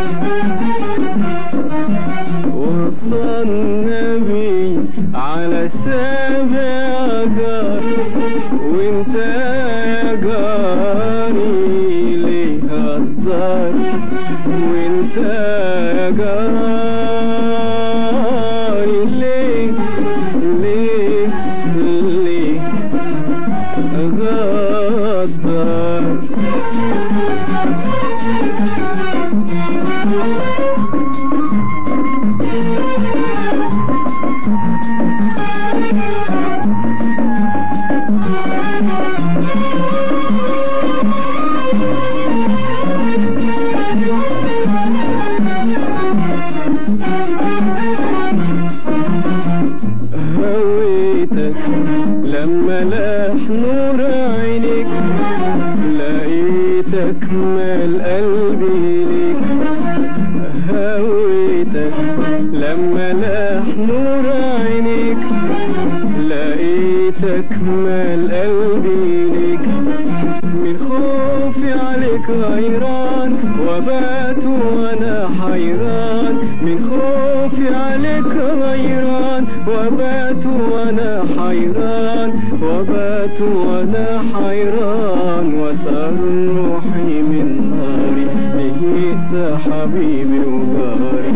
وصى النبي على سابع جار وانت يا جاري ليه هزار وانت يا جاري ليه ليه ليه غدار هويتك لما لاح نور عينيك لقيتك مال قلبي ليك هويتك لما لاح نور عينيك لقيتك مال قلبي ليك من خوفي عليك غيران وبات وانا حيران من خوفي عليك غيران وبات وانا حيران وبات وانا حيران وسأل روحي من ناري ليس حبيبي وجاري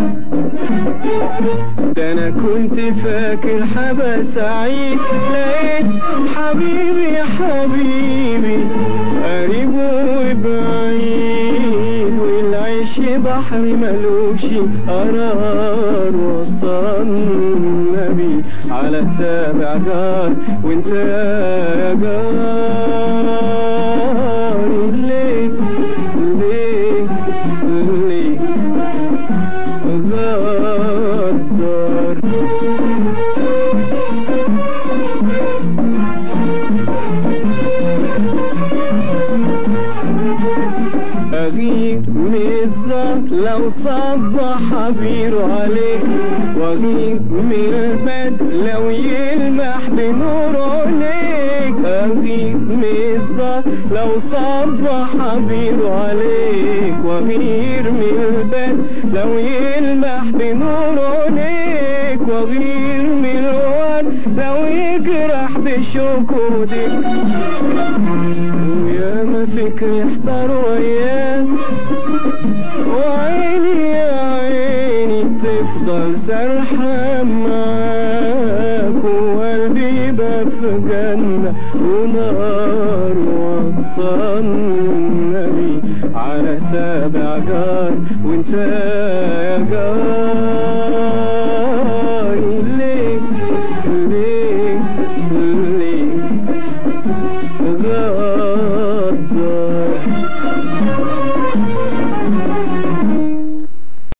ده انا كنت فاكر حبا سعيد لقيت حبيبي يا حبيبي قريب وبعيد والعيش بحر ملوش قرار وصى النبي على سابع جار وانت يا جاري ليه ليه ليه غدار أغير من الزهر لو صبح حبير عليك وأغير من البدر لو يلمح بنور عينيك أغير من الزهر لو صبح حبير عليك وأغير من البدر لو يلمح بنور عينيك وأغير من الورد لو يجرح بشوك وديك ويا ما فكري احضر وياك وعيني يا عيني تفضل سرحة معاك وقلبي يبقى في جنة ونار وصى النبي على سابع جار وانت يا جار